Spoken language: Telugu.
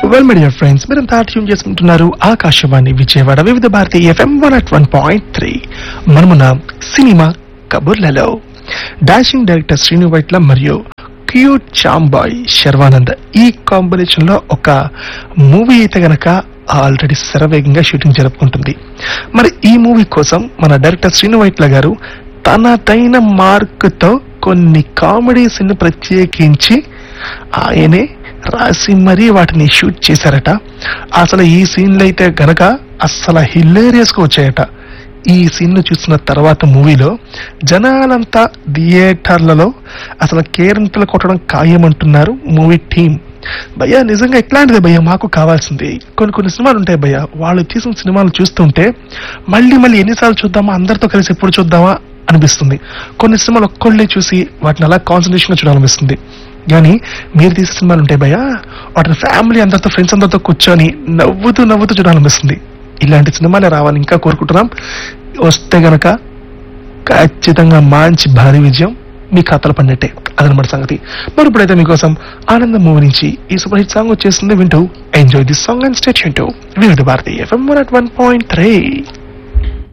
వెల్ మీడియా ఫ్రెండ్స్ మీరంతా ట్యూన్ చేసుకుంటున్నారు Akashvani Vijayawada Vividh Bharati FM one at one point three మనమున సినిమా కబుర్లలో డాషింగ్ డైరెక్టర్ శ్రీను వైట్ల మరియు క్యూట్ చాంబాయ్ శర్వానంద్ ఈ కాంబినేషన్ లో ఒక మూవీ అయితే గనక ఆల్రెడీ శరవేగంగా షూటింగ్ జరుపుకుంటుంది మరి ఈ మూవీ కోసం మన డైరెక్టర్ శ్రీను వైట్ల గారు తనదైన మార్కుతో కొన్ని కామెడీస్ ని ప్రత్యేకించి ఆయనే రాసి మరీ వాటిని షూట్ చేశారట అసలు ఈ సీన్లు అయితే గనక అస్సలు హిల్లేరియస్ గా వచ్చాయట ఈ సీన్ ను చూసిన తర్వాత మూవీలో జనాలంతా థియేటర్లలో అసలు కేరింతలు కొట్టడం ఖాయమంటున్నారు మూవీ టీం భయ్యా నిజంగా ఎట్లాంటిది భయ్యా మాకు కావాల్సింది కొన్ని కొన్ని సినిమాలు ఉంటాయి భయ్యా వాళ్ళు తీసిన సినిమాలు చూస్తుంటే మళ్ళీ మళ్ళీ ఎన్నిసార్లు చూద్దామా అందరితో కలిసి ఎప్పుడు చూద్దామా అనిపిస్తుంది కొన్ని సినిమాలు ఒక్కళ్ళే చూసి వాటిని అలా కాన్సన్ట్రేషన్ గా చూడాలనిపిస్తుంది కానీ మీరు తీసే సినిమాలు ఉంటాయి భయ్యా వాటిని ఫ్యామిలీ అందరితో ఫ్రెండ్స్ అందరితో కూర్చొని నవ్వుతూ నవ్వుతూ చూడాలనిపిస్తుంది ఇలాంటి సినిమాలే రావాలని ఇంకా కోరుకుంటున్నాం వస్తే గనక ఖచ్చితంగా మంచి భారీ విజయం మీ ఖాతాలో పడినట్టే అదనమాట సంగతి మరి ఇప్పుడైతే మీకోసం ఆనందం మూవీ నుంచి ఈ సూపర్ హిట్ సాంగ్ వచ్చేస్తుంది వింటూ enjoy this song and stay వింటూ Vividh Bharati FM one at one point three